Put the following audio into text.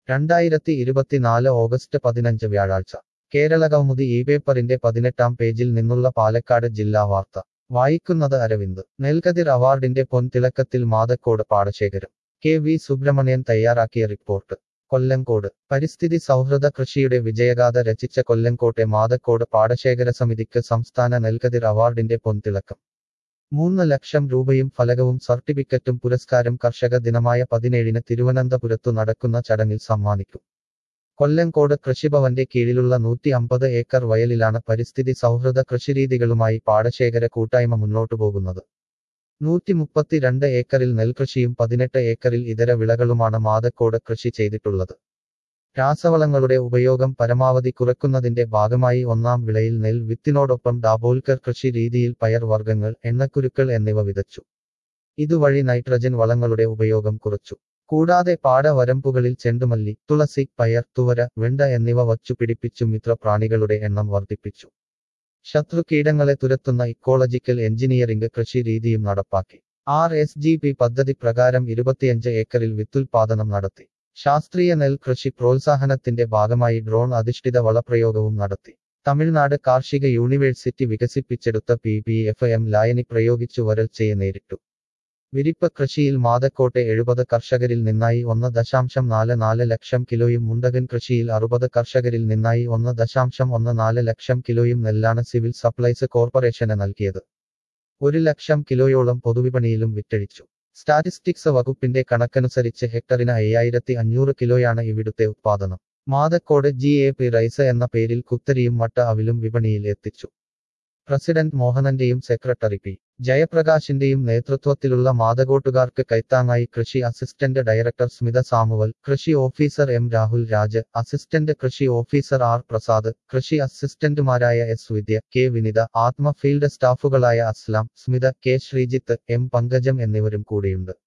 രണ്ടായിരത്തി ഇരുപത്തിനാല് ഓഗസ്റ്റ് പതിനഞ്ച് വ്യാഴാഴ്ച കേരള കൗമുദി ഈ പേപ്പറിന്റെ പതിനെട്ടാം പേജിൽ നിന്നുള്ള പാലക്കാട് ജില്ലാ വാർത്ത വായിക്കുന്നത് അരവിന്ദ് നെൽകതിർ അവാർഡിന്റെ പൊൻതിളക്കത്തിൽ മാതക്കോട് പാടശേഖരം കെ വി സുബ്രഹ്മണ്യൻ തയ്യാറാക്കിയ റിപ്പോർട്ട് കൊല്ലങ്കോട് പരിസ്ഥിതി സൗഹൃദ കൃഷിയുടെ വിജയഗാഥ രചിച്ച കൊല്ലങ്കോട്ടെ മാതക്കോട് പാടശേഖര സമിതിക്ക് സംസ്ഥാന നെൽകതിർ അവാർഡിന്റെ പൊൻതിളക്കം മൂന്ന് ലക്ഷം രൂപയും ഫലകവും സർട്ടിഫിക്കറ്റും പുരസ്കാരം കർഷക ദിനമായ പതിനേഴിന് തിരുവനന്തപുരത്തു നടക്കുന്ന ചടങ്ങിൽ സമ്മാനിക്കും കൊല്ലങ്കോട് കൃഷിഭവന്റെ കീഴിലുള്ള നൂറ്റി അമ്പത് ഏക്കർ വയലിലാണ് പരിസ്ഥിതി സൗഹൃദ കൃഷിരീതികളുമായി പാടശേഖര കൂട്ടായ്മ മുന്നോട്ടു പോകുന്നത് നൂറ്റി മുപ്പത്തിരണ്ട് ഏക്കറിൽ നെൽകൃഷിയും പതിനെട്ട് ഏക്കറിൽ ഇതര വിളകളുമാണ് മാതക്കോട് കൃഷി ചെയ്തിട്ടുള്ളത് രാസവളങ്ങളുടെ ഉപയോഗം പരമാവധി കുറയ്ക്കുന്നതിന്റെ ഭാഗമായി ഒന്നാം വിളയിൽ നെൽ വിത്തിനോടൊപ്പം ഡാബോൽക്കർ കൃഷി രീതിയിൽ പയർ വർഗ്ഗങ്ങൾ എണ്ണക്കുരുക്കൾ എന്നിവ വിതച്ചു ഇതുവഴി നൈട്രജൻ വളങ്ങളുടെ ഉപയോഗം കുറച്ചു കൂടാതെ പാടവരമ്പുകളിൽ ചെണ്ടുമല്ലി തുളസി പയർ തുവര വെണ്ട എന്നിവ വച്ചു പിടിപ്പിച്ചു മിത്രപ്രാണികളുടെ എണ്ണം വർദ്ധിപ്പിച്ചു ശത്രുകീടങ്ങളെ തുരത്തുന്ന ഇക്കോളജിക്കൽ എഞ്ചിനീയറിംഗ് കൃഷി രീതിയും നടപ്പാക്കി ആർ എസ് ജി പി പദ്ധതി പ്രകാരം ഇരുപത്തിയഞ്ച് ഏക്കറിൽ വിത്തുൽപാദനം നടത്തി ശാസ്ത്രീയ നെൽ കൃഷി പ്രോത്സാഹനത്തിന്റെ ഭാഗമായി ഡ്രോൺ അധിഷ്ഠിത വളപ്രയോഗവും നടത്തി തമിഴ്നാട് കാർഷിക യൂണിവേഴ്സിറ്റി വികസിപ്പിച്ചെടുത്ത പി പി എഫ് എം ലായനി പ്രയോഗിച്ചു വരൾച്ചയെ നേരിട്ടു വിരിപ്പ് കൃഷിയിൽ മാതക്കോട്ടെ എഴുപത് കർഷകരിൽ നിന്നായി ഒന്ന് ദശാംശം നാല് നാല് ലക്ഷം കിലോയും മുണ്ടകൻ കൃഷിയിൽ അറുപത് കർഷകരിൽ നിന്നായി ഒന്ന് ദശാംശം ഒന്ന് നാല് ലക്ഷം കിലോയും നെല്ലാണ് സിവിൽ സപ്ലൈസ് കോർപ്പറേഷന് നൽകിയത് ഒരു ലക്ഷം കിലോയോളം പൊതുവിപണിയിലും വിറ്റഴിച്ചു സ്റ്റാറ്റിസ്റ്റിക്സ് വകുപ്പിന്റെ കണക്കനുസരിച്ച് ഹെക്ടറിന് അയ്യായിരത്തി അഞ്ഞൂറ് കിലോയാണ് ഇവിടുത്തെ ഉത്പാദനം Mathakkode G A P rice എന്ന പേരിൽ കുത്തരിയും മട്ട അവിലും വിപണിയിൽ എത്തിച്ചു പ്രസിഡന്റ് മോഹനന്റെയും സെക്രട്ടറി പി ജയപ്രകാശിന്റെയും നേതൃത്വത്തിലുള്ള മാതകോട്ടുകാർക്ക് കൈത്താങ്ങായി കൃഷി അസിസ്റ്റന്റ് ഡയറക്ടർ സ്മിത സാമുവൽ കൃഷി officer M Rahul Raj assistant കൃഷി ഓഫീസർ ആർ പ്രസാദ് കൃഷി അസിസ്റ്റന്റുമാരായ S Vidya K Vinitha ATMA field സ്റ്റാഫുകളായ അസ്ലാം സ്മിത കെ ശ്രീജിത്ത് എം പങ്കജം എന്നിവരും കൂടിയുണ്ട്